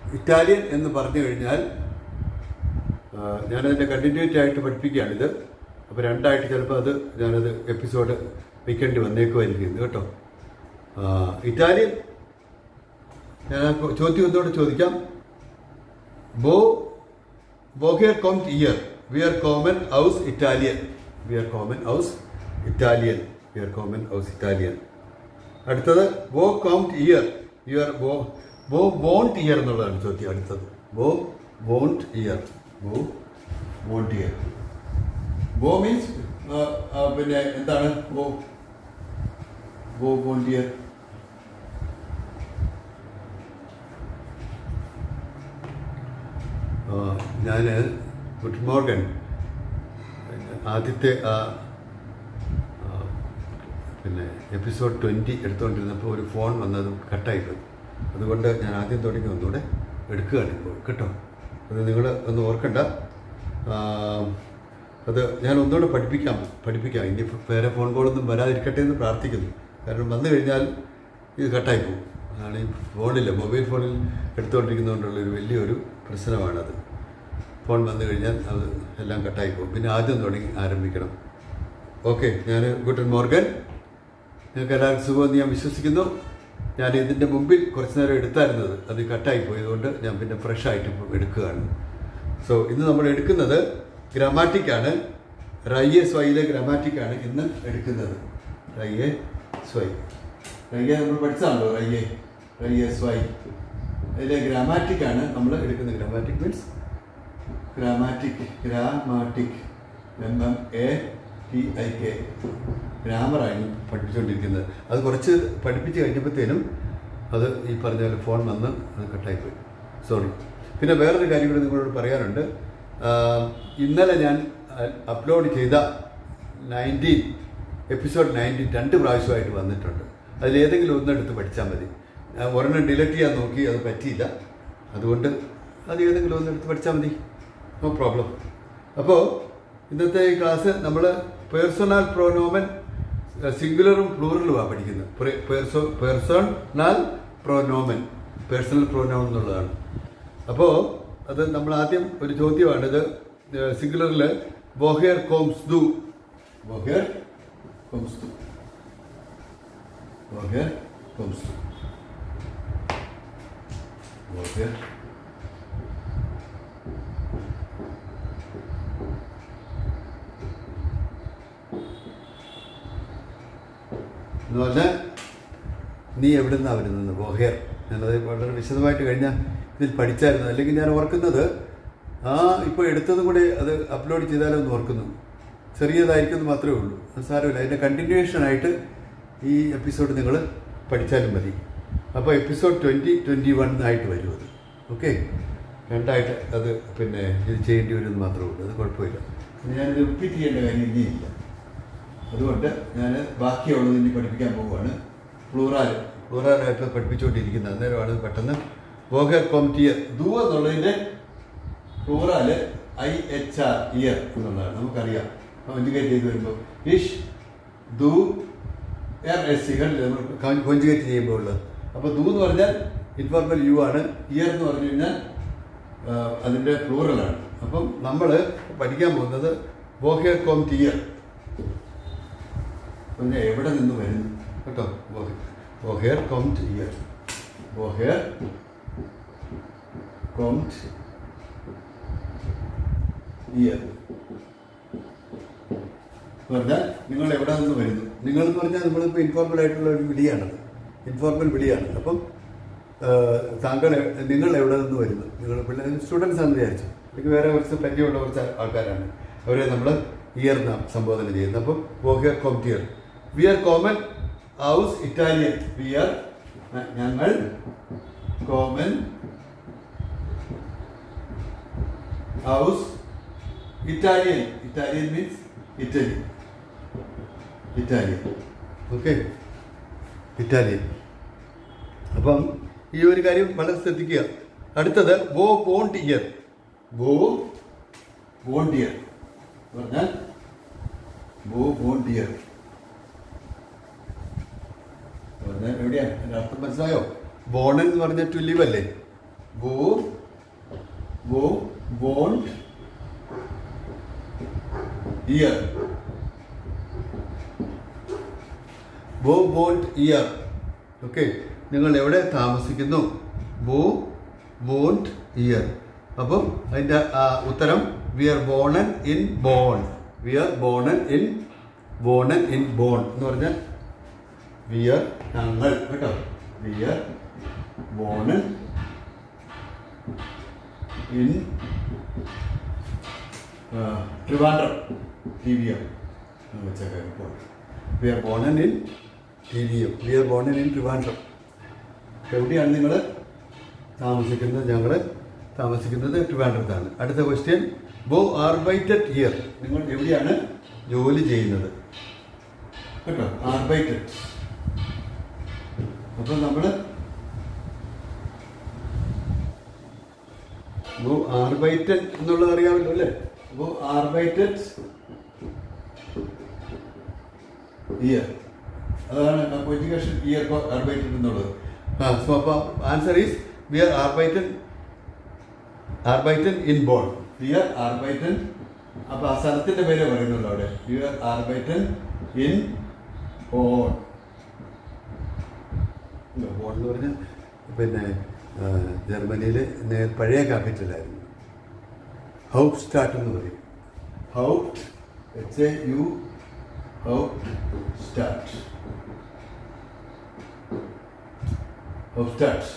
Italian എന്ന് പറഞ്ഞു കഴിഞ്ഞാൽ ആ, ഞാനതിൻ്റെ കണ്ടിന്യൂറ്റി ആയിട്ട് പഠിപ്പിക്കുകയാണിത് അപ്പോൾ രണ്ടായിട്ട് ചിലപ്പോൾ അത് ഞാനത് എപ്പിസോഡ് വെക്കേണ്ടി വന്നേക്കുമായിരിക്കും കേട്ടോ ആ, ഇറ്റാലിയൻ ഞാൻ ആ ചോദ്യം ഒന്നുകൂടെ ചോദിക്കാം ബോ ബോഹിയർ കോംറ്റ് ഇയർ വി ആർ കോമൺ ഹൗസ് ഇറ്റാലിയൻ വി ആർ കോമൺ ഹൗസ് ഇറ്റാലിയൻ വി ആർ കോമൺ ഹൗസ് ഇറ്റാലിയൻ അടുത്തത് ബോ കൗണ്ട് ഇയർ യു ആർ ബോ ബോ ബോണ്ട് ഇയർ എന്നുള്ളതാണ് ചോദ്യം അടുത്തത് ബോ ബോണ്ട് ഇയർ ബോ ബോണ്ട് ഇയർ ബോ മീൻസ് പിന്നെ എന്താണ് ബോ ബോ ബോണ്ട് ഇയർ ഞാൻ ഗുഡ് മോർഗൻ ആദ്യത്തെ ആ ആ, പിന്നെ എപ്പിസോഡ് ട്വൻറ്റി എടുത്തുകൊണ്ടിരുന്നപ്പോൾ ഒരു ഫോൺ വന്നത് കട്ടായിപ്പോയി അതുകൊണ്ട് ഞാൻ ആദ്യം തുടങ്ങി ഒന്നുകൂടെ എടുക്കുകയാണ് ഇപ്പോൾ കേട്ടോ അത് നിങ്ങൾ ഒന്ന് ഓർക്കണ്ട ആ, അത് ഞാൻ ഒന്നുകൂടെ പഠിപ്പിക്കാം പഠിപ്പിക്കാം ഇനി വേറെ ഫോൺ കോളൊന്നും വരാതിരിക്കട്ടെ എന്ന് പ്രാർത്ഥിക്കുന്നു കാരണം വന്നു കഴിഞ്ഞാൽ ഇത് കട്ടായി പോകും അതാണ് ഈ ഫോണില്ല മൊബൈൽ ഫോണിൽ എടുത്തുകൊണ്ടിരിക്കുന്നതുകൊണ്ടുള്ള ഒരു വലിയൊരു പ്രശ്നമാണത് ഫോൺ വന്നു കഴിഞ്ഞാൽ അത് എല്ലാം കട്ടായി പോകും പിന്നെ ആദ്യം തുടങ്ങി ആരംഭിക്കണം ഓക്കെ ഞാൻ ഗുഡ് മോർഗൻ നിങ്ങൾക്ക് എല്ലാവർക്കും സുഖമെന്ന് ഞാൻ വിശ്വസിക്കുന്നു ഞാൻ ഇതിൻ്റെ മുമ്പിൽ കുറച്ച് നേരം എടുത്തായിരുന്നത് അത് കട്ടായി പോയതുകൊണ്ട് ഞാൻ പിന്നെ ഫ്രഷ് ആയിട്ട് ഇപ്പോൾ എടുക്കുകയാണ് സോ ഇന്ന് നമ്മൾ എടുക്കുന്നത് ഗ്രാമാറ്റിക്കാണ് റയ്യെ സ്വയിലെ ഗ്രാമാറ്റിക്കാണ് ഇന്ന് എടുക്കുന്നത് റയ്യെ സ്വൈ റയ്യെ നമ്മൾ പഠിച്ചതാണല്ലോ റയ്യെ റയ്യെ സ്വൈ അതിലെ ഗ്രാമാറ്റിക്കാണ് നമ്മൾ എടുക്കുന്നത് ഗ്രാമാറ്റിക് മീൻസ് ഗ്രാമാറ്റിക് ഗ്രാമാറ്റിക് M M A T I K ഗ്രാമറാണ് പഠിപ്പിച്ചുകൊണ്ടിരിക്കുന്നത് അത് കുറച്ച് പഠിപ്പിച്ച് കഴിഞ്ഞപ്പോഴത്തേനും അത് ഈ പറഞ്ഞ പോലെ ഫോൺ വന്ന് അത് കട്ടായിപ്പോയി സോറി പിന്നെ വേറൊരു കാര്യം കൂടി നിങ്ങളോട് പറയാനുണ്ട് ആഹ് ഇന്നലെ ഞാൻ അപ്ലോഡ് ചെയ്ത നയൻറ്റീൻ എപ്പിസോഡ് നയൻറ്റീൻ രണ്ട് പ്രാവശ്യമായിട്ട് വന്നിട്ടുണ്ട് അതിലേതെങ്കിലും ഒന്നെടുത്ത് പഠിച്ചാൽ മതി ഞാൻ ഒരെണ്ണം ഡിലറ്റ് ചെയ്യാൻ നോക്കി അത് പറ്റിയില്ല അതുകൊണ്ട് അത് ഏതെങ്കിലും ഒന്നെടുത്ത് പഠിച്ചാൽ മതി നോ പ്രോബ്ലം അപ്പോൾ ഇന്നത്തെ ഈ ക്ലാസ് നമ്മൾ പേഴ്സണൽ പ്രോനോമൻ സിംഗുലറും പ്ലൂറലുമാണ് പഠിക്കുന്നത് പേഴ്സോ പേഴ്സണൽ പ്രോനോമൻ പേഴ്സണൽ പ്രോനോമൻ എന്നുള്ളതാണ് അപ്പോൾ അത് നമ്മൾ ആദ്യം ഒരു ചോദ്യമാണിത് സിംഗുലറിൽ ബോഹേർ കോംസ് ദു ബോഹേർ കോംസ് ദു ബോഹേർ കോംസ് ദു ബോഹേർ എന്ന് പറഞ്ഞാൽ നീ എവിടെ നിന്നാണ് വരുന്നത് ബോഹേർ ഞാനത് വളരെ വിശദമായിട്ട് കഴിഞ്ഞാൽ ഇതിൽ പഠിച്ചായിരുന്നു അല്ലെങ്കിൽ ഞാൻ ഓർക്കുന്നത് ആ ഇപ്പോൾ എടുത്തതും കൂടെ അത് അപ്ലോഡ് ചെയ്താലോ എന്ന് ഓർക്കുന്നു ചെറിയതായിരിക്കും മാത്രമേ ഉള്ളൂ അത് സാരമില്ല അതിൻ്റെ കണ്ടിന്യൂഷൻ ആയിട്ട് ഈ എപ്പിസോഡ് നിങ്ങൾ പഠിച്ചാലും മതി അപ്പോൾ എപ്പിസോഡ് ട്വൻറ്റി ട്വൻറ്റി വൺ ആയിട്ട് വരും അത് ഓക്കെ രണ്ടായിട്ട് അത് പിന്നെ ഇത് ചെയ്യേണ്ടി വരുമെന്ന് മാത്രമേ ഉള്ളൂ അത് കുഴപ്പമില്ല ഞാനിത് റിപ്പീറ്റ് ചെയ്യേണ്ട കാര്യം ഇനിയില്ല അതുകൊണ്ട് ഞാൻ ബാക്കിയുള്ളത് ഇനി പഠിപ്പിക്കാൻ പോവുകയാണ് പ്ലൂറാൽ പ്ലൂറാലായിട്ട് പഠിപ്പിച്ചുകൊണ്ടിരിക്കുന്നത് അന്നേരമാണ് പെട്ടെന്ന് വോഗർ കോംറ്റിയർ ദൂ എന്നുള്ളതിൻ്റെ പ്ലൂറാല് ഐ എച്ച് ആർ ഇയർ എന്നുള്ളതാണ് നമുക്കറിയാം കോഞ്ചുഗേറ്റ് ചെയ്ത് വരുമ്പോൾ ഇഷ് ദൂ എർ എസ് സികൾ കോഞ്ചുഗേറ്റ് ചെയ്യുമ്പോൾ ഉള്ളത് അപ്പോൾ ദൂ എന്ന് പറഞ്ഞാൽ ഇൻഫോർമൽ യു ആണ് ഇയർ എന്ന് പറഞ്ഞു കഴിഞ്ഞാൽ ആ, അതിൻ്റെ പ്ലൂറലാണ് അപ്പം നമ്മൾ പഠിക്കാൻ പോകുന്നത് വോഹേർ കോംറ്റിയർ പിന്നെ എവിടെ നിന്ന് വരുന്നു കേട്ടോ ബോഹേർ കോംറ്റ് ഇയർ ബോഹേർ കോംറ്റ് ഇയർ പറഞ്ഞാൽ നിങ്ങൾ എവിടെ നിന്ന് വരുന്നു നിങ്ങൾ എന്ന് പറഞ്ഞാൽ നമ്മളിപ്പോൾ ഇൻഫോർമൽ ആയിട്ടുള്ള ഒരു വിളിയാണത് ഇൻഫോർമൽ വിളിയാണ് അപ്പം ആ, താങ്കൾ എ- നിങ്ങൾ എവിടെ നിന്ന് വരുന്നു നിങ്ങൾ പിള്ളേർ സ്റ്റുഡൻസ് ആണെന്ന് വിചാരിച്ചു എനിക്ക് വേറെ കുറച്ച് പരിചയമുള്ള കുറച്ച് ആൾക്കാരാണ് അവരെ നമ്മൾ ഇയർ നാം സംബോധന ചെയ്യുന്നത് അപ്പം വോഹിയർ കോംറ്റിയർ വി ആർ കോമൺ ഹൗസ് ഇറ്റാലിയൻ വി ആർ ഞങ്ങൾ കോമൺ ഹൗസ് ഇറ്റാലിയൻ ഇറ്റാലിയൻ means Italy Italian okay Italian അപ്പം ഈ ഒരു കാര്യം വളരെ ശ്രദ്ധിക്കുക അടുത്തത് ബോ ബോണ്ട് ഇയർ ബോ ബോണ്ട് ഇയർ പറഞ്ഞാൽ ബോ ബോണ്ട് ഇയർ പറഞ്ഞാൽ എവിടെയാണ് അതിന്റെ അർത്ഥം മനസ്സിലായോ ബോൺ എന്ന് പറഞ്ഞ ടു ലിവ് അല്ലേ വോ വോ വോണ്ട് ഇയർ വോ വോണ്ട് ഇയർ ഓക്കെ നിങ്ങൾ എവിടെ താമസിക്കുന്നു വോ വോണ്ട് ഇയർ അപ്പം അതിൻ്റെ ഉത്തരം വി ആർ ബോണൻ ഇൻ ബോൺ വി ആർ ബോണൻ ഇൻ ബോണൻ ഇൻ ബോൺ എന്ന് പറഞ്ഞാൽ വി ആർ ഞങ്ങൾ കേട്ടോ വി ആർ ബോണൻ ഇൻ ട്രിവാൻഡ്രം ടി വി എം വെച്ചേക്കാം ഇപ്പോൾ വി ആർ ബോണൻ ഇൻ ടി വി എം വി ആർ ബോണൻ ഇൻ ട്രിവാൻഡ്രം എവിടെയാണ് നിങ്ങൾ താമസിക്കുന്നത് ഞങ്ങൾ താമസിക്കുന്നത് ട്രിവാൻഡ്രത്താണ് അടുത്ത ക്വസ്റ്റ്യൻ ബോ ആർബൈറ്റഡ് ഇയർ നിങ്ങൾ എവിടെയാണ് ജോലി ചെയ്യുന്നത് കേട്ടോ ആർബൈറ്റഡ് അപ്പോൾ നമ്മൾ ബോ ആർബൈറ്റഡ് എന്നുള്ളത് അറിയാമല്ലോ അല്ലേ ബോ ആർബൈറ്റഡ് ഇയർ അതാണ് എഡ്യൂക്കേഷൻ ഇയർ ആർബൈറ്റഡ് എന്നുള്ളത് ആ സോ അപ്പോൾ ആൻസർ ഈസ് വി ആർ ആർബൈറ്റൻ ആർബൈറ്റൻ ഇൻ ബോൺ വി ആർ ആർബൈറ്റൻ അപ്പോൾ ആ സ്ഥലത്തിൻ്റെ പേര് പറയുന്നുള്ളൂ അവിടെ വി ആർ ആർബൈറ്റൻ ഇൻ ബോൺ ബോൺ എന്ന് പറഞ്ഞാൽ പിന്നെ ജർമ്മനിയിൽ പഴയ ക്യാപിറ്റലായിരുന്നു ഹൗപ്പ് സ്റ്റാർട്ട് എന്ന് പറയും ഹൗപ്പ് എച്ച് എ യു ഹൗപ്പ് സ്റ്റാർട്ട് Hauptstadt.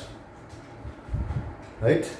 Right?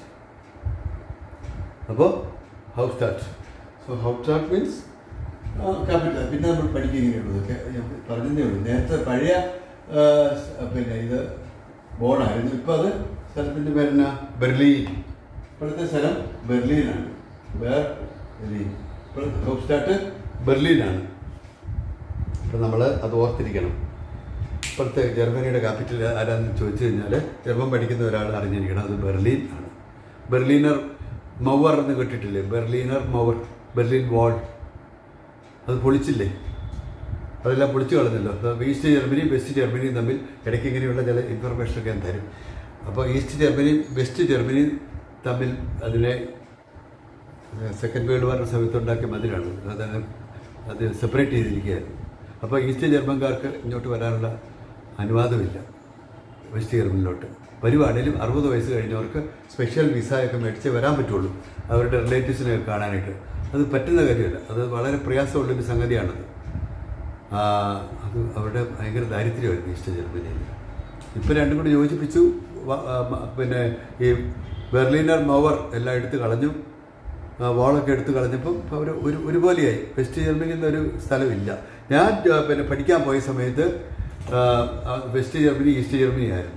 അപ്പോൾ ഹൗസ്റ്റാറ്റ് സോ ഹൗസ്റ്റാറ്റ് മീൻസ് ക്യാപിറ്റൽ പിന്നെ നമ്മൾ പഠിക്കുക ഇങ്ങനെയുള്ളതൊക്കെ ഞാൻ പറഞ്ഞതേ ഉള്ളൂ നേരത്തെ പഴയ ആ, സ്- പിന്നെ ഇത് ബോണായിരുന്നു ഇപ്പോൾ അത് സ്ഥലത്തിൻ്റെ പേരെന്നാ ബെർലീൻ ഇപ്പോഴത്തെ സ്ഥലം ബെർലീനാണ് ബെർലീൻ ഇപ്പോഴത്തെ ഹൗസ്റ്റാറ്റ് ബെർലീനാണ് അപ്പോൾ നമ്മൾ അത് ഓർത്തിരിക്കണം ഇപ്പോഴത്തെ ജർമ്മനിയുടെ ക്യാപിറ്റൽ ആരാന്ന് ചോദിച്ചു കഴിഞ്ഞാൽ ജർമ്മൻ പഠിക്കുന്ന ഒരാൾ അറിഞ്ഞിരിക്കണം അത് ബെർലിൻ ആണ് ബെർലിനർ മൗവർ എന്ന് കേട്ടിട്ടില്ലേ ബെർലിനർ മൗവർ ബെർലിൻ വാൾ അത് പൊളിച്ചില്ലേ അതെല്ലാം പൊളിച്ചു കളഞ്ഞല്ലോ അപ്പോൾ ഈസ്റ്റ് ജർമ്മനിയും വെസ്റ്റ് ജർമ്മനിയും തമ്മിൽ ഇടയ്ക്ക് ഇങ്ങനെയുള്ള ചില ഇൻഫർമേഷനൊക്കെ ഞാൻ തരും അപ്പോൾ ഈസ്റ്റ് ജർമ്മനിയും വെസ്റ്റ് ജർമ്മനിയും തമ്മിൽ അതിനെ സെക്കൻഡ് വേൾഡ് വാറിൻ്റെ സമയത്ത് ഉണ്ടാക്കിയ മതിലാണ് അത് അത് സെപ്പറേറ്റ് ചെയ്തിരിക്കുകയായിരുന്നു അപ്പോൾ ഈസ്റ്റ് ജർമ്മൻകാർക്ക് ഇങ്ങോട്ട് വരാനുള്ള അനുവാദമില്ല വെസ്റ്റ് ജർമ്മനിലോട്ട് വരുവാണേലും അറുപത് വയസ്സ് കഴിഞ്ഞവർക്ക് സ്പെഷ്യൽ വിസയൊക്കെ മേടിച്ചേ വരാൻ പറ്റുള്ളൂ അവരുടെ റിലേറ്റീവ്സിനെ കാണാനായിട്ട് അത് പറ്റുന്ന കാര്യമല്ല അത് വളരെ പ്രയാസമുള്ളൊരു സംഗതിയാണത് ആ, അത് അവരുടെ ഭയങ്കര ദാരിദ്ര്യമായിരുന്നു ഈസ്റ്റ് ജർമ്മനിയിൽ ഇപ്പം രണ്ടും കൂടി യോജിപ്പിച്ചു വ- ആ, മ- പിന്നെ ഈ ബെർലിനർ മവർ എല്ലാം എടുത്ത് കളഞ്ഞു ആ, വാളൊക്കെ എടുത്ത് കളഞ്ഞപ്പം അവർ ഒരു ഒരുപോലെയായി വെസ്റ്റ് ജർമ്മനിയിൽ നിന്നൊരു സ്ഥലമില്ല ഞാൻ ആ, പിന്നെ പഠിക്കാൻ പോയ സമയത്ത് ആ, ആ, വെസ്റ്റ് ജർമ്മനി ഈസ്റ്റ് ജർമ്മനി ആയിരുന്നു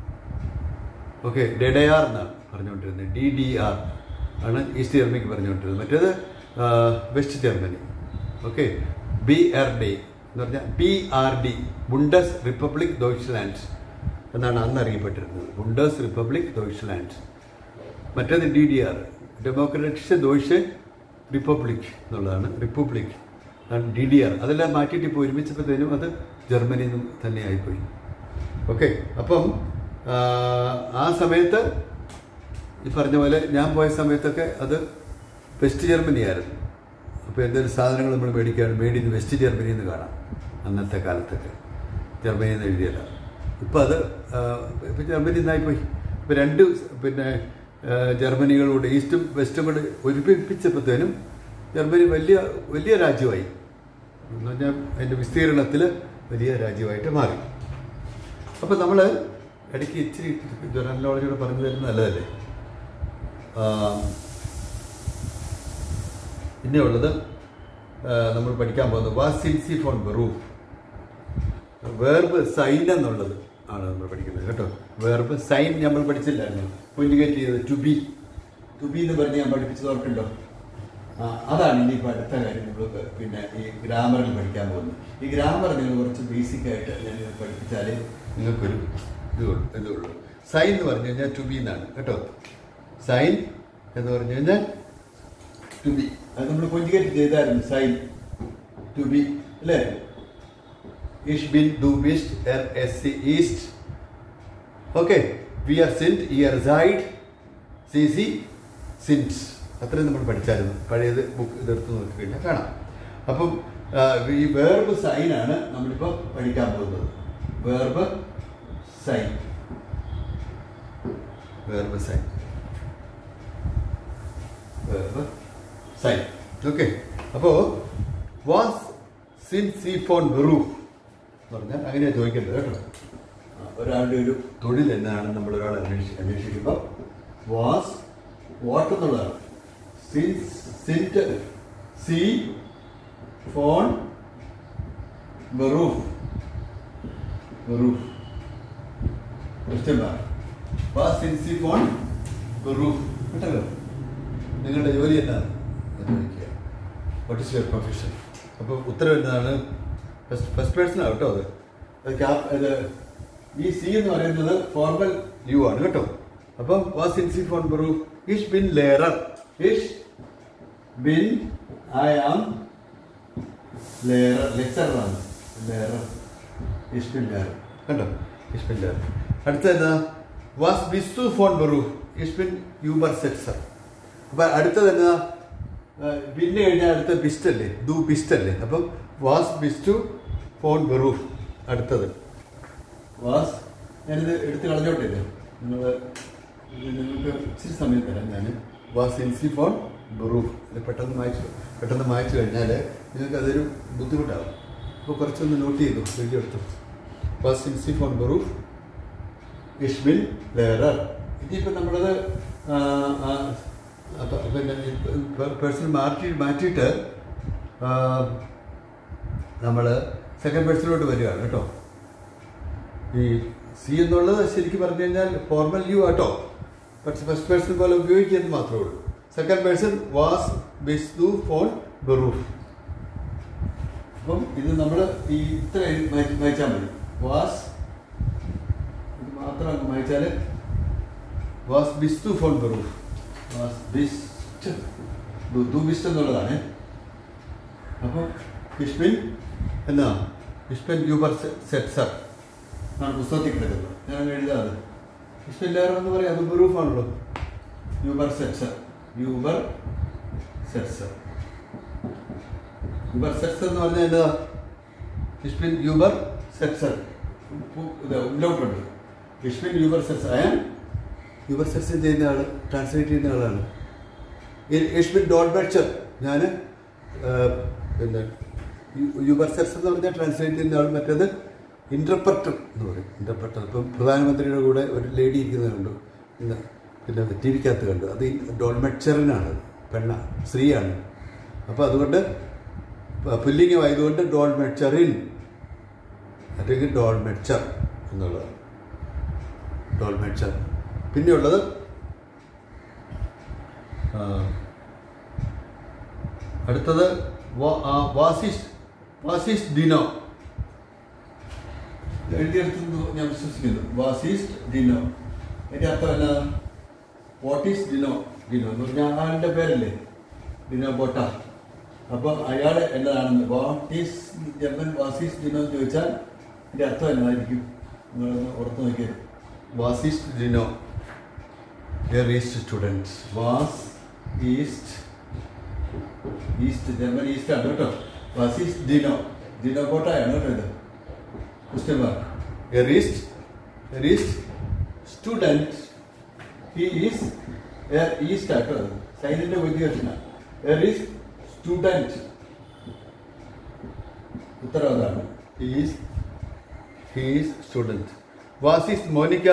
ഓക്കെ ഡെഡയാർ എന്നാണ് പറഞ്ഞുകൊണ്ടിരുന്നത് ഡി ഡി ആർ ആണ് ഈസ്റ്റ് ജർമ്മനിക്ക് പറഞ്ഞുകൊണ്ടിരുന്നത് മറ്റേത് ആ, west Germany okay B R D എന്ന് പറഞ്ഞാൽ ബി ആർ ഡി ബുണ്ടസ് റിപ്പബ്ലിക് ദോയ്ച്ച്ലാൻഡ് എന്നാണ് അന്ന് അറിയപ്പെട്ടിരുന്നത് ബുണ്ടസ് റിപ്പബ്ലിക് ദോയ്ച്ച്ലാൻഡ് മറ്റേത് ഡി ഡി ആർ ഡെമോക്രാറ്റിക് ദോയ്ഷ് റിപ്പബ്ലിക് എന്നുള്ളതാണ് റിപ്പബ്ലിക് ഡി ഡി ആർ അതെല്ലാം മാറ്റിയിട്ട് ഇപ്പോൾ ഒരുമിച്ചപ്പോഴത്തേനും അത് ജർമ്മനിയിൽ നിന്നും തന്നെ ആയിപ്പോയി ഓക്കെ അപ്പം ആ, ആ സമയത്ത് ഈ പറഞ്ഞ പോലെ ഞാൻ പോയ സമയത്തൊക്കെ അത് വെസ്റ്റ് ജർമ്മനി ആയിരുന്നു അപ്പോൾ എന്തെങ്കിലും സാധനങ്ങൾ നമ്മൾ മേടിക്കുകയാണ് മേഡ് ഇൻ വെസ്റ്റ് ജർമ്മനിയിൽ നിന്ന് കാണാം അന്നത്തെ കാലത്തൊക്കെ ജർമ്മനിയിൽ നിന്ന് എഴുതിയല്ല ഇപ്പോൾ അത് ഇപ്പം ജർമ്മനിയിൽ നിന്നായിപ്പോയി ഇപ്പോൾ രണ്ട് പിന്നെ ആ, ജർമ്മനികളോട് ഈസ്റ്റും വെസ്റ്റും കൂടെ ഒരുമിപ്പിച്ചപ്പോഴത്തേനും ജർമ്മനി വലിയ വലിയ രാജ്യമായി എന്ന് പറഞ്ഞാൽ അതിൻ്റെ വിസ്തീർണത്തിൽ വലിയ രാജ്യമായിട്ട് മാറി അപ്പോൾ നമ്മൾ ഇടയ്ക്ക് ഇച്ചിരി ജനറൽ നോളജോട് പറഞ്ഞു തരുന്നത് നല്ലതല്ലേ ആ, പിന്നെ ഉള്ളത് ആ, നമ്മൾ പഠിക്കാൻ പോകുന്നത് വാസിൻസി ഫോൺ ബെറൂ വേർബ് സൈൻ എന്നുള്ളത് ആണ് നമ്മൾ പഠിക്കുന്നത് കേട്ടോ വേർബ് സൈൻ നമ്മൾ പഠിച്ചില്ലായിരുന്നു കൊഞ്ചുഗേറ്റ് ചെയ്തത് ടു ബി ടു ബി എന്ന് പറഞ്ഞ് ഞാൻ പഠിപ്പിച്ചത് ഓർക്കുണ്ടോ ആ, അതാണ് ഇനിയിപ്പോൾ അടുത്ത കാര്യം നമ്മൾ പിന്നെ ഈ ഗ്രാമറിൽ പഠിക്കാൻ പോകുന്നത് ഈ ഗ്രാമർ നിങ്ങൾ കുറച്ച് ബേസിക് ആയിട്ട് ഞാൻ ഇത് പഠിപ്പിച്ചാലേ നിങ്ങൾക്കൊരു ഇത് ഉള്ളൂ ഇതുള്ളൂ സൈൻ എന്ന് പറഞ്ഞു കഴിഞ്ഞാൽ ടു ബി എന്നാണ് കേട്ടോ സൈൻ എന്ന് പറഞ്ഞു കഴിഞ്ഞാൽ ടു ബി അത് നമ്മൾ കൊഞ്ചുഗേറ്റ് ചെയ്തായിരുന്നു സൈൻ ടു ബി അല്ലേ Ich bin, du bist, er, es, sie ist. Okay, wir sind, ihr seid, സി സി സിൻസ് അത്രയും നമ്മൾ പഠിച്ചായിരുന്നു പഴയത് ബുക്ക് ഇതെടുത്ത് നോക്കി കഴിഞ്ഞാൽ കാണാം അപ്പം ആ, ഈ വേർബ് സൈനാണ് നമ്മളിപ്പോൾ പഠിക്കാൻ പോകുന്നത് വേർബ് സൈൻ വേർബ് സൈൻ വേർബ് സൈൻ ഓക്കെ അപ്പോൾ വാസ് സിൻ സി ഫോൺ വെറു എന്ന് പറഞ്ഞാൽ അങ്ങനെയാണ് ചോദിക്കേണ്ടത് കേട്ടോ ആ, ഒരാളുടെ ഒരു തൊഴിൽ എന്നാണ് നമ്മൾ ഒരാൾ അന്വേഷി അന്വേഷിക്കുമ്പോൾ വാസ് വാട്ട് എന്നുള്ളതാണ് സിൻ സിൻറ്റ് സി ഫോൺ വെറൂഫ് വെറൂഫ് ക്വസ്റ്റ്യൻ മാർക്ക് വാസ് സിൻ സി ഫോൺ വെറൂഫ് കേട്ടല്ലോ നിങ്ങളുടെ ജോലി എന്താണ് എന്ന് ചോദിക്കുക വാട്ട് ഇസ് യുവർ പ്രൊഫഷൻ അപ്പോൾ ഉത്തരം എന്താണ് ഫസ്റ്റ് ഫസ്റ്റ് പേഴ്സൺ കേട്ടോ അത് അത് ക്യാപ് അത് ഈ സി എന്ന് പറയുന്നത് ഫോർമൽ യു ആണ് കേട്ടോ അപ്പം വാസ് ഇൻ സി ഫോൺ ബറു ഇഷ് ബിൻ ലേറർ ഇഷ് ബിൻ ഐ ആം ലേറർ ലെക്ചറാണ് ലേറർ ഇഷ് ബിൻ ലേറർ കണ്ടോ ഇഷ് ബിൻ ലേറർ അടുത്ത എന്താ വാസ് ബിസ്തു ഫോൺ ബറു ഇഷ് ബിൻ യൂബർ സെറ്റ്സർ അപ്പൊ അടുത്തത് എന്നാ ആ, പിന്നെ കഴിഞ്ഞാൽ അടുത്ത ബിസ്റ്റ് അല്ലേ ദു ബിസ്റ്റ് അല്ലേ അപ്പം വാസ് ബിസ്റ്റു ഫോൺ ബെറൂഫ് അടുത്തത് വാസ് ഞാനിത് എടുത്ത് കളഞ്ഞോട്ടെ ഇത് നിങ്ങൾ നിങ്ങൾക്ക് ഇച്ചിരി സമയം തരാം ഞാൻ വാസ് ഇൻസി ഫോൺ ബെറൂഫ് ഇത് പെട്ടെന്ന് മായ്ച്ചു പെട്ടെന്ന് മായ്ച്ചു കഴിഞ്ഞാൽ നിങ്ങൾക്ക് അതൊരു ബുദ്ധിമുട്ടാകും അപ്പോൾ കുറച്ചൊന്ന് നോട്ട് ചെയ്തു വീഡിയോ എടുത്തു വാസ് ഇൻസി ഫോൺ ബെറൂഫ് ഇഷ്ബിൻ ലേറർ ഇതിപ്പോൾ നമ്മളത് ആ, ആ, അപ്പൊ പിന്നെ പേഴ്സൺ മാറ്റി മാറ്റിയിട്ട് നമ്മൾ സെക്കൻഡ് പേഴ്സണിലോട്ട് വരികയാണ് കേട്ടോ ഈ സി എന്നുള്ളത് ശരിക്കും പറഞ്ഞു കഴിഞ്ഞാൽ ഫോർമൽ യു ആട്ടോ പക്ഷെ ഫസ്റ്റ് പേഴ്സൺ പോലെ ഉപയോഗിക്കുന്നത് മാത്രമേ ഉള്ളൂ സെക്കൻഡ് പേഴ്സൺ വാസ് ബിസ്തു ഫോൺ ബെറൂഫ് അപ്പം ഇത് നമ്മൾ ഈ ഇത്ര വായിച്ചാൽ മതി വാസ് ഇത് മാത്രം അങ്ങ് വായിച്ചാൽ വാസ് ബിസ്തു ഫോൺ ബെറൂഫ് വാസ് ബിസ്റ്റ് ദു ബിസ്റ്റ് എന്നുള്ളതാണ് അപ്പോൾ ഇഷ്ബിൻ എന്നാ ഇഷ്ബിൻ യൂബർ സെറ്റ്സർ ആണ് പുസ്തകത്തിൽ കിടക്കുന്നത് ഞാൻ എഴുതാതെ ഇഷ്ബിൻ ലേറർ എന്ന് പറയാം അത് ബെറൂഫാണല്ലോ യൂബർ സെറ്റ്സർ യൂബർ സെറ്റ്സർ യൂബർ സെറ്റ്സർ എന്ന് പറഞ്ഞാൽ എന്താ ഇഷ്ബിൻ യൂബർ സെറ്റ്സർ ഉള്ളോട്ടുണ്ട് ഇഷ്ബിൻ യൂബർ സെറ്റ്സർ അയാൾ യൂബർ സെറ്റ്സർ ചെയ്യുന്ന ആൾ ട്രാൻസ്ലേറ്റ് ചെയ്യുന്ന ആളാണ് ഇഷ്ബിൻ ഡോട്ട് ബെച്ചർ ഞാൻ പിന്നെ യൂബർ സെറ്റ്സ് എന്ന് പറഞ്ഞാൽ ട്രാൻസ്ലേറ്റ് ചെയ്യുന്ന ആൾ മറ്റേത് ഇൻ്റർപ്രറ്റർ എന്ന് പറയും ഇൻ്റർപ്രറ്റർ ഇപ്പം പ്രധാനമന്ത്രിയുടെ കൂടെ ഒരു ലേഡി ഇരിക്കുന്നത് കണ്ടു ഇന്ന് പിന്നെ ടി വിക്കകത്ത് കണ്ടു അത് ഈ ഡോൾമെച്ചറിനാണ് പെണ്ണ സ്ത്രീയാണ് അപ്പോൾ അതുകൊണ്ട് പ- പുല്ലിംഗമായതുകൊണ്ട് ഡോൾമെച്ചറിൻ അല്ലെങ്കിൽ ഡോൾമെച്ചർ എന്നുള്ളതാണ് ഡോൾമെച്ചർ പിന്നെയുള്ളത് ആ, അടുത്തത് വാ- ആ, വാസിസ് വാസിസ് ഡിനോ എഴുതിയെടുത്തു ഞാൻ വിശ്വസിക്കുന്നു വാസിസ് ഡിനോ എൻ്റെ അർത്ഥം എന്നാ വാട്ട് ഈസ് ഡിനോ ഡിനോ എന്ന് പറഞ്ഞാൽ ആളുടെ പേരല്ലേ ഡിനോ ബോട്ട അപ്പോൾ അയാൾ എന്നതാണെന്ന് വാട്ട് ഈസ് ജർമ്മൻ വാസിസ് ഡിനോ എന്ന് ചോദിച്ചാൽ എൻ്റെ അർത്ഥം എന്നതായിരിക്കും നിങ്ങളൊന്ന് ഓർത്ത് നോക്കിയത് വാസിസ് Dino Dear East students, was East ഈസ്റ്റ് ജർമ്മൻ ഈസ്റ്റ് ആണ് കേട്ടോ വാസ് ഈസ്റ്റ് ഡിനോ ഡിനോ കോട്ടയാണ് കേട്ടോ ഇത് ക്വസ്റ്റ്യൻ മാർക്ക് എർ ഈസ്റ്റ് എർ ഈസ്റ്റ് സ്റ്റുഡൻറ്റ് ഹി ഈസ് എർ ഈസ്റ്റ് ആട്ടോ അത് സൈനിൻ്റെ ഉദ്ദേശമാണ് എർ ഈസ് സ്റ്റുഡൻറ്റ് ഉത്തരം അതാണ് ഈസ് ഹീസ് സ്റ്റുഡൻറ്റ് വാസ് ഈസ് മോനിക്ക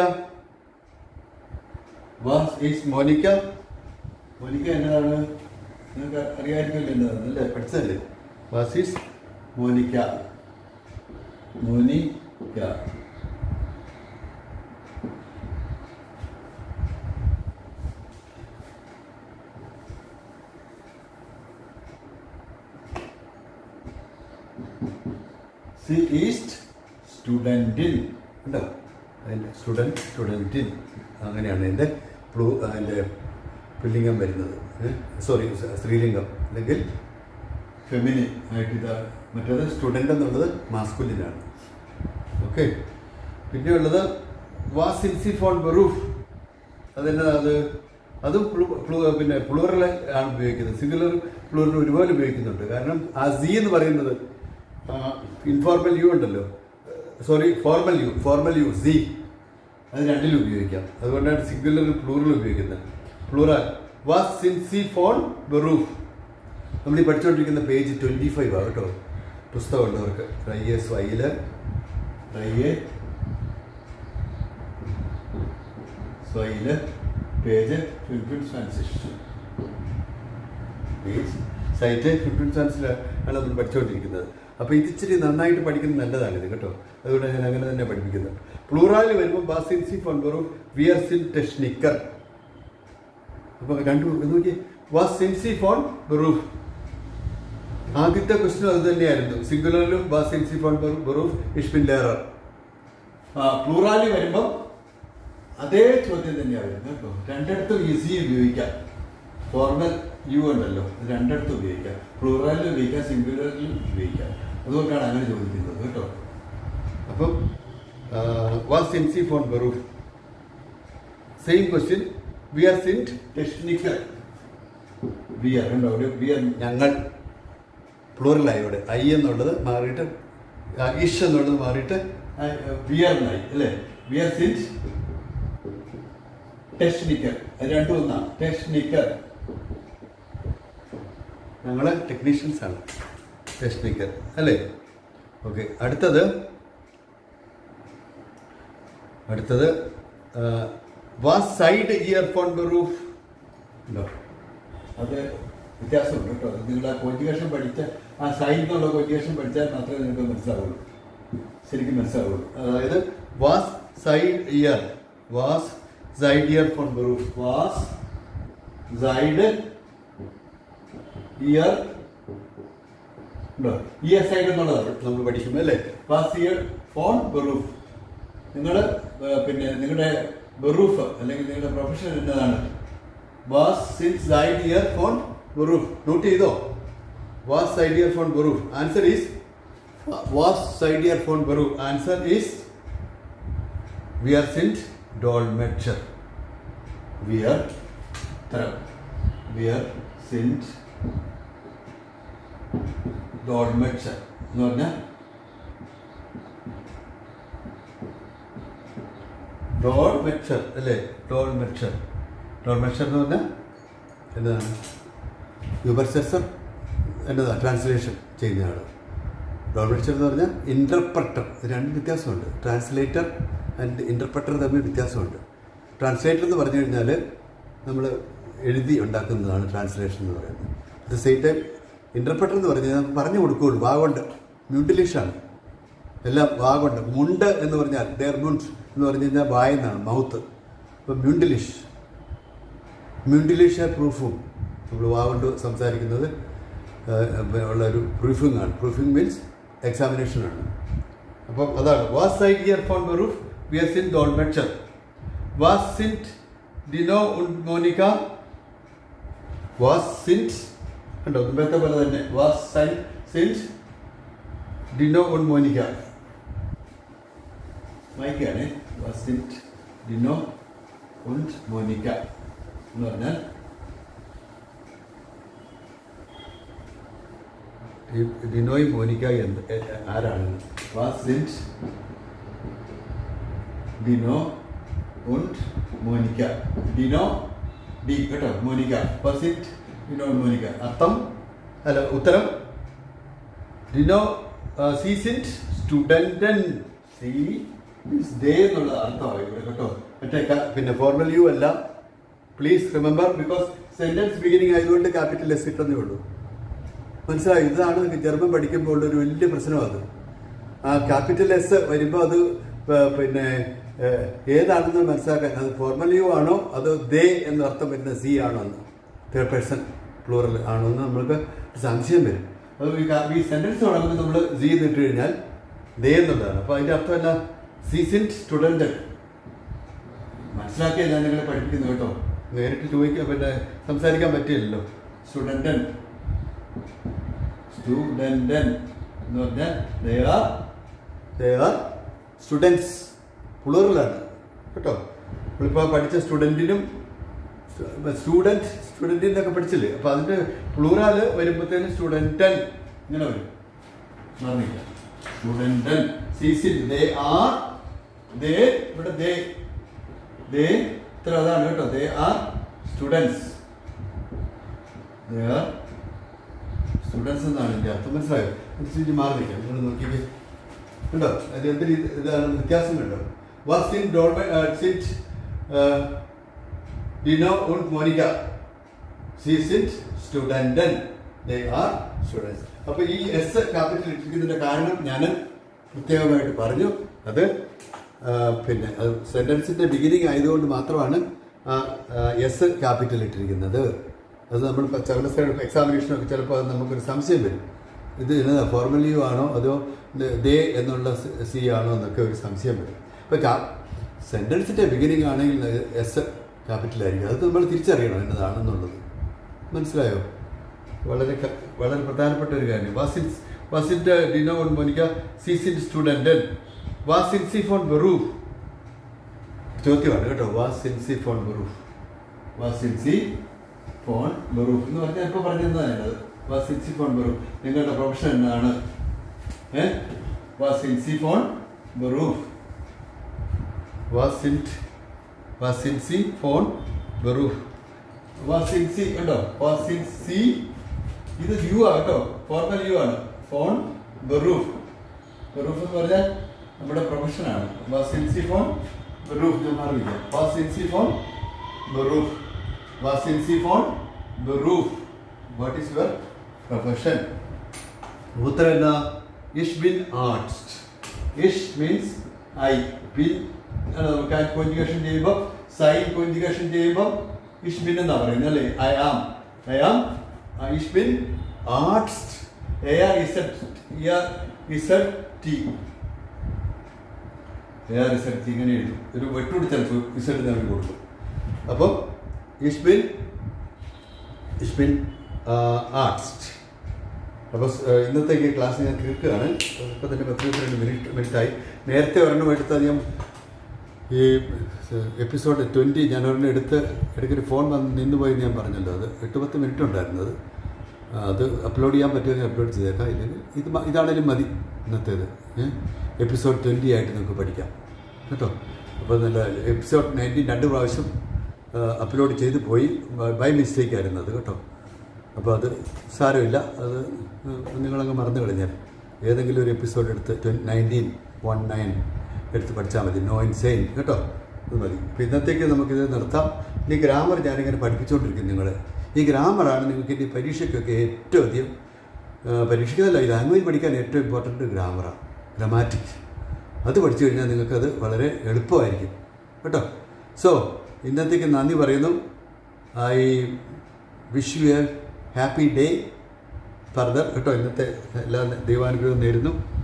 വാസ് ഈസ് മോനിക്ക മോനിക്ക എന്നതാണ് നിങ്ങൾക്ക് അറിയാമായിരിക്കുമല്ലോ എന്നതാണ് അല്ലേ പഠിച്ചതല്ലേ വാസ് ഈസ് മോനിക്ക മോനിക്ക സി ഈസ്റ്റ് സ്റ്റുഡൻറ്റിൻ ഉണ്ടോ അതിൻ്റെ സ്റ്റുഡൻറ്റ് സ്റ്റുഡൻറ്റിൻ അങ്ങനെയാണ് എൻ്റെ പ്ലൂ അതിൻ്റെ പുല്ലിംഗം വരുന്നത് സോറി സ്ത്രീലിംഗം അല്ലെങ്കിൽ ഫെമിനിൻ ആയിട്ട് ഇത് മറ്റേത് സ്റ്റുഡൻ്റ് എന്നുള്ളത് മാസ്കുലിനാണ് ഓക്കെ പിന്നെ ഉള്ളത് വാസ് ഇൻസി ഫോൺ ബെറൂഫ് അതെന്നാ അത് അതും പ്ലു- പ്ലു- പിന്നെ പ്ലൂറൽ ആണ് ഉപയോഗിക്കുന്നത് സിംഗുലർ പ്ലൂറൽ ഒരുപോലെ ഉപയോഗിക്കുന്നുണ്ട് കാരണം ആ സി എന്ന് പറയുന്നത് ഇൻഫോർമൽ യു ഉണ്ടല്ലോ sorry formal you formal you സി അത് രണ്ടിലും ഉപയോഗിക്കാം അതുകൊണ്ടാണ് സിംഗുലർ പ്ലൂറൽ ഉപയോഗിക്കുന്നത് പ്ലൂറൽ വാസ് സിൻസി ഫോൺ ബെറൂഫ് നമ്മൾ ഈ പഠിച്ചുകൊണ്ടിരിക്കുന്ന പേജ് ട്വൻറ്റി ഫൈവ് ആണ് കേട്ടോ പുസ്തകം ഉള്ളവർക്ക് റയ്യെ സ്വൈല് റയ്യെ സ്വൈല് പേജ് ഫിഫ്റ്റീൻ ട്രാൻസിഷൻ പേജ് സൈറ്റ് ഫിഫ്റ്റീൻ ട്രാൻസിലാണ് നമ്മൾ പഠിച്ചുകൊണ്ടിരിക്കുന്നത് അപ്പോൾ ഇത് ഇച്ചിരി നന്നായിട്ട് പഠിക്കുന്നത് നല്ലതാണ് ഇത് കേട്ടോ അതുകൊണ്ട് ഞാൻ അങ്ങനെ തന്നെ പഠിപ്പിക്കുന്നത് പ്ലൂറാലിൽ വരുമ്പോൾ ബാസിൻസി ഫോൺബറും വിയർസിൻ ടെക്നിക്കർ അപ്പോൾ രണ്ടു ഇത് നോക്കി വാസ് സിൻസി ഫോൺ ബറൂഫ് ആദ്യത്തെ ക്വസ്റ്റ്യൻ അത് തന്നെയായിരുന്നു സിംഗുലറിലും വാസ് സിൻസി ഫോൺ ബറൂഫ് ഇഷ്മിൻ ലേറർ പ്ലൂറാലി വരുമ്പം അതേ ചോദ്യം തന്നെയാണ് വരുന്നത് കേട്ടോ രണ്ടിടത്തും ഈസി ഉപയോഗിക്കാം ഫോർമൽ യു ഉണ്ടല്ലോ ഇത് രണ്ടിടത്തും ഉപയോഗിക്കാം പ്ലൂറാലിൽ ഉപയോഗിക്കാം സിംഗുലറിലും ഉപയോഗിക്കാം അതുകൊണ്ടാണ് അങ്ങനെ ചോദിക്കുന്നത് കേട്ടോ അപ്പം വാസ് സിൻസി ഫോൺ ബറൂഫ് സെയിം ക്വസ്റ്റ്യൻ വി ആർ സിൻറ്റ് ടെക്നിക്കൽ വി ആർ കണ്ടോ അവിടെ വി ആർ ഞങ്ങൾ പ്ലൂറലായി ഇവിടെ ഐ എന്നുള്ളത് മാറിയിട്ട് ആ, ഇഷ് എന്നുള്ളത് മാറിയിട്ട് വി ആർ എന്നായി അല്ലേ വി ആർ സിൻറ്റ് ടെക്നിക്കൽ രണ്ടും ഒന്നാ ടെക്നിക്കൽ ഞങ്ങള് ടെക്നീഷ്യൻസ് ആണ് ടെക്നിക്കൽ അല്ലേ ഓക്കെ അടുത്തത് അടുത്തത് വാസ് സൈഡ് ഇയർഫോൺ ബറൂഫ് ഉണ്ടോ അത് വ്യത്യാസമുണ്ട് കേട്ടോ അത് നിങ്ങൾ ആ കോഞ്ചുഗേഷൻ പഠിച്ച ആ സൈഡ് എന്നുള്ള കോഞ്ചുഗേഷൻ പഠിച്ചാൽ മാത്രമേ നിങ്ങൾക്ക് മനസ്സിലാവുള്ളൂ ശരിക്കും മനസ്സിലാവുള്ളൂ അതായത് വാസ് സൈഡ് ഇയർ വാസ് സൈഡ് ഇയർ ഫോൺ ബറൂഫ് വാസ് സൈഡ് ഇയർ ഉണ്ടോ ഇയർ സൈഡ് എന്നുള്ളതാണ് നമ്മൾ പഠിക്കുമ്പോൾ അല്ലേ വാസ് ഇയർ ഫോൺ ബറൂഫ് നിങ്ങൾ പിന്നെ നിങ്ങളുടെ ബറൂഫ് അല്ലെങ്കിൽ നിങ്ങളുടെ പ്രൊഫഷൻ എന്നതാണ് വാസ് സിൻസ് സൈഡ് ഇയർ ഫോൺ ബറൂഫ് നോട്ട് ചെയ്തോ വാസ് സൈഡ് ഇയർ ഫോൺ ബറൂഫ് ആൻസർ ഈസ് വാസ് സൈഡ് ഇയർ ഫോൺ ബറൂഫ് ആൻസർ ഈസ് വി ആർ സിൻറ്റ് ഡോൾമെച്ചർ വി ആർ തരം വി ആർ സിൻറ്റ് ഡോൾമെച്ചർ എന്ന് പറഞ്ഞാൽ ഡോൾ മെച്ചർ അല്ലേ ഡോൾ മെച്ചർ ഡോൾ മെച്ചർ എന്ന് പറഞ്ഞാൽ എന്നതാണ് യുബർസെസർ എന്നതാണ് ട്രാൻസ്ലേഷൻ ചെയ്യുന്ന ആൾ ഡോൾ മെച്ചർ എന്ന് പറഞ്ഞാൽ ഇൻ്റർപ്രട്ടർ രണ്ട് വ്യത്യാസമുണ്ട് ട്രാൻസ്ലേറ്റർ ആൻഡ് ഇൻ്റർപ്രട്ടർ തമ്മിൽ വ്യത്യാസമുണ്ട് ട്രാൻസ്ലേറ്റർ എന്ന് പറഞ്ഞു കഴിഞ്ഞാൽ നമ്മൾ എഴുതി ഉണ്ടാക്കുന്നതാണ് ട്രാൻസ്ലേഷൻ എന്ന് പറയുന്നത് at the same time interpreter എന്ന് പറഞ്ഞു കഴിഞ്ഞാൽ പറഞ്ഞു കൊടുക്കുകയുള്ളൂ വാഗുണ്ട് മ്യൂട്ടിലിഷാണ് എല്ലാം വാഗുണ്ട് മുണ്ട് എന്ന് പറഞ്ഞാൽ ഡെയർ മുണ്ട് എന്ന് പറഞ്ഞു കഴിഞ്ഞാൽ വായെന്നാണ് മൗത്ത് അപ്പോൾ മ്യൂണ്ടിലിഷ് മ്യൂണ്ടിലിഷ പ്രൂഫും നമ്മൾ വാഗുണ്ട് സംസാരിക്കുന്നത് ഏഹ്, ഉള്ള ഒരു പ്രൂഫിംഗ് ആണ് പ്രൂഫിംഗ് മീൻസ് എക്സാമിനേഷനാണ് അപ്പം അതാണ് വാസ് സൈഡ് ഇയർ ഫോൺ ബറൂഫ് വി എസ് ഇൻ ഡോൾമെച്ചർ വാസ് സിൻറ്റ് ഡിനോ ഉഡ് മോനിക്ക വാസ് സിൻറ്റ് കണ്ടോ മുമ്പത്തെ പോലെ തന്നെ വാസ് സൈൻ സിൻറ്റ് ഡിനോ ഉഡ് മോനിക്ക വായിക്കുകയാണ് വാസ് സിൻറ്റ് ഡിനോ ഉഡ് മോനിക്ക എന്ന് പറഞ്ഞാൽ ഈ ഡിനോയ് മോനിക്ക എന്ത് എ- എ- ആരാണ് വാസ് സിൻറ്റ് ഡിനോ und മോനിക്ക ഡിനോ ഡി കേട്ടോ മോനിക്ക പസിറ്റ് ഡിനോ മോനിക്ക അർത്ഥം അല്ല ഉത്തരം ഡിനോ സീസിൻറ്റ് സ്റ്റുഡൻറ്റൻ സി മീൻസ് ഡേ എന്നുള്ള അർത്ഥമാണ് ഇവിടെ കേട്ടോ മറ്റേ ക- പിന്നെ ഫോർമൽ യു അല്ല please remember because sentence beginning ആയതുകൊണ്ട് ക്യാപിറ്റൽ എസ് ഇട്ടെന്നേ ഉള്ളൂ മനസ്സിലായി ഇതാണ് ജർമ്മൻ പഠിക്കുമ്പോൾ ഉള്ള ഒരു വലിയ പ്രശ്നം അത് ആ ക്യാപിറ്റൽ എസ് വരുമ്പോൾ അത് പ- പിന്നെ ഏഹ്, ഏതാണെന്ന് മനസ്സിലാക്കാൻ അത് ഫോർമൽ യു ആണോ അതോ ദേ എന്ന അർത്ഥം വരുന്ന സി ആണോ എന്ന് തേർഡ് പേഴ്സൺ പ്ലൂറൽ ആണോ എന്ന് നമ്മൾക്ക് സംശയം വരും അത് ഈ കാ- ഈ സെന്റൻസ് തുടങ്ങുമ്പോൾ നമ്മൾ സി എന്നിട്ട് കഴിഞ്ഞാൽ ദേ എന്നുള്ളതാണ് അപ്പോൾ അതിന്റെ അർത്ഥം എന്നാ സീസിൻറ്റ് സ്റ്റുഡൻറ്റ് മനസ്സിലാക്കിയ ഞാൻ നിങ്ങളെ പഠിപ്പിക്കുന്നു കേട്ടോ നേരിട്ട് ചോദിക്കാൻ പിന്നെ സംസാരിക്കാൻ പറ്റില്ലല്ലോ സ്റ്റുഡൻറ്റൻ സ്റ്റുഡൻറ്റൻ എന്ന് പറഞ്ഞാൽ they are they are students പ്ലൂറലാണ് കേട്ടോ നമ്മളിപ്പോൾ പഠിച്ച സ്റ്റുഡൻറ്റിനും സ്റ്റുഡൻറ്റ് സ്റ്റുഡൻറ്റ് എന്നൊക്കെ പഠിച്ചില്ലേ അപ്പോൾ അതിൻ്റെ പ്ലൂറാല് വരുമ്പോഴത്തേനും സ്റ്റുഡൻറ്റൻ ഇങ്ങനെ വരും മറന്നില്ല സ്റ്റുഡൻറ്റൻ സീസിൽ ദേ ആർ ദേ ഇവിടെ ദേ ദേ ഇത്ര അതാണ് കേട്ടോ they are students they are students എന്നാണ് എൻ്റെ അർത്ഥം മനസ്സിലായോ അനുസരിച്ച് മാറി നിൽക്കാം നിങ്ങൾ നോക്കിയേ കണ്ടോ അത് എന്തൊരു ഇത് ഇതാണ് വ്യത്യാസം കണ്ടോ വാസ് ഇൻ സിറ്റ് ഡിനോ und മോനിക്ക സി സിറ്റ് സ്റ്റുഡൻറ്റൻ ദേ ആർ സ്റ്റുഡൻസ് അപ്പോൾ ഈ എസ് ക്യാപിറ്റൽ ഇട്ടിരിക്കുന്നതിൻ്റെ കാരണം ഞാൻ പ്രത്യേകമായിട്ട് പറഞ്ഞു അത് ആ, പിന്നെ അത് സെൻറ്റൻസിൻ്റെ ബിഗിനിങ് ആയതുകൊണ്ട് മാത്രമാണ് എസ് ക്യാപിറ്റൽ ഇട്ടിരിക്കുന്നത് അത് നമ്മൾ ഇപ്പം ചില സ്ഥലം എക്സാമിനേഷനൊക്കെ ചിലപ്പോൾ അത് നമുക്കൊരു സംശയം വരും ഇത് എന്നതാ ഫോർമൽ യു ആണോ അതോ ദേ എന്നുള്ള സി ആണോ എന്നൊക്കെ ഒരു സംശയം വരും ഇപ്പം സെൻറ്റൻസിൻ്റെ ബിഗിനിങ് ആണെങ്കിൽ എസ് ക്യാപിറ്റലായിരിക്കും അത് നമ്മൾ തിരിച്ചറിയണം എന്നതാണെന്നുള്ളത് മനസ്സിലായോ വളരെ ക- വളരെ പ്രധാനപ്പെട്ട ഒരു കാര്യം വാസിൻ വാസിൻ്റെ ഡിനോ കൊണ്ട് മോനിക്ക സീസിൻ സ്റ്റുഡൻറ്റൻ വാസിൻ സി ഫോൺ ബെറൂഫ് ചോദ്യമാണ് കേട്ടോ വാസിൻ സി ഫോൺ ബെറൂഫ് വാസിൻ സി ഫോൺ ബെറൂഫ് എന്ന് പറഞ്ഞാൽ ഇപ്പോൾ പറഞ്ഞതാണ് അത് വാസിൻ സി ഫോൺ ബെറൂഫ് നിങ്ങളുടെ പ്രൊഫഷൻ എന്താണ് ഏ വാസിൻ സി ഫോൺ ബെറൂഫ് വാസിൻ വാസിൻ സി ഫോൺ ബെറൂഫ് വാസിൻ സി കണ്ടോ വാസിൻ സി ഇത് യു ആ കേട്ടോ ഫോർമൽ യു ആണ് ഫോൺ ബെറൂഫ് ബെറൂഫ് എന്ന് പറഞ്ഞാൽ നമ്മുടെ പ്രൊഫഷനാണ് വാസിൻ സി ഫോൺ ബെറൂഫ് ഞാൻ മാറിയില്ല വാസിൻ സി ഫോൺ ബെറൂഫ് വാസിൻ സി ഫോൺ ബെറൂഫ് വാട്ട് ഈസ് യുവർ പ്രൊഫഷൻ ഉത്തരം എന്താ ഇഷ് ബിൻ ആർട്സ് ഇഷ് മീൻസ് ഐ ബിൻ കോഞ്ചുഗേഷൻ ചെയ്യുമ്പോൾ സൈൻ കോഞ്ചുഗേഷൻ ചെയ്യുമ്പോൾ ഇഷ് ബിൻ എന്നാ പറയുന്നത് അല്ലേ ഐ ആം ഐ ആം ഇഷ് ബിൻ ആർട്സ് എ ആർ ഇസെറ്റ് ഇ ആർ ഇസെറ്റ് ടി എ ആർ ഇസെറ്റ് ടി ഇങ്ങനെ എഴുതും ഒരു വെട്ടൂടി ചിലപ്പോൾ ഇസെറ്റ് നമുക്ക് കൊടുക്കും അപ്പം ഇഷ് ബിൻ ഇഷ് ബിൻ ആർട്സ് അപ്പോൾ ഇന്നത്തേക്ക് ക്ലാസ് ഞാൻ തീർക്കുകയാണ് ഇപ്പം തന്നെ പത്ത് പന്ത്രണ്ട് മിനിറ്റ് മിനിറ്റായി നേരത്തെ ഒരെണ്ണം എടുത്ത് ഞാൻ ഈ എപ്പിസോഡ് ട്വൻറ്റി ഞാൻ ഒരെണ്ണം എടുത്ത് ഇടയ്ക്കൊരു ഫോൺ വന്ന് നിന്ന് പോയി ഞാൻ പറഞ്ഞല്ലോ അത് എട്ട് പത്ത് മിനിറ്റ് ഉണ്ടായിരുന്നത് ആ, അത് അപ്ലോഡ് ചെയ്യാൻ പറ്റുമെങ്കിൽ അപ്ലോഡ് ചെയ്തേക്കാം ഇല്ലെങ്കിൽ ഇത് മ- ഇതാണേലും മതി ഇന്നത്തേത് എപ്പിസോഡ് ട്വൻറ്റി ആയിട്ട് നമുക്ക് പഠിക്കാം കേട്ടോ അപ്പോൾ നല്ല എപ്പിസോഡ് നയൻറ്റീൻ രണ്ട് പ്രാവശ്യം അപ്ലോഡ് ചെയ്ത് പോയി ബൈ മിസ്റ്റേക്ക് ആയിരുന്നു അത് കേട്ടോ അപ്പോൾ അത് സാരമില്ല അത് നിങ്ങളങ്ങ് മറന്നു കളഞ്ഞാൽ ഏതെങ്കിലും ഒരു എപ്പിസോഡ് എടുത്ത് ട്വൻ നയൻറ്റീൻ വൺ നയൻ എടുത്ത് പഠിച്ചാൽ മതി നോ ഇൻ സെയിൻ കേട്ടോ അത് മതി അപ്പോൾ ഇന്നത്തേക്ക് നമുക്കിത് നിർത്താം ഇനി ഗ്രാമർ ഞാനിങ്ങനെ പഠിപ്പിച്ചുകൊണ്ടിരിക്കും നിങ്ങളെ ഈ ഗ്രാമറാണ് നിങ്ങൾക്ക് ഇനി പരീക്ഷയ്ക്കൊക്കെ ഏറ്റവും അധികം ആ, പരീക്ഷയ്ക്കല്ല ഈ ലാംഗ്വേജ് പഠിക്കാൻ ഏറ്റവും ഇമ്പോർട്ടൻറ്റ് ഗ്രാമറാണ് ഗ്രാമാറ്റിക്സ് അത് പഠിച്ചു കഴിഞ്ഞാൽ നിങ്ങൾക്കത് വളരെ എളുപ്പമായിരിക്കും കേട്ടോ സോ ഇന്നത്തേക്ക് നന്ദി പറയുന്നു I wish you a happy day further കേട്ടോ ഇന്നത്തെ എല്ലാ ദൈവാനുഗ്രഹവും നേരുന്നു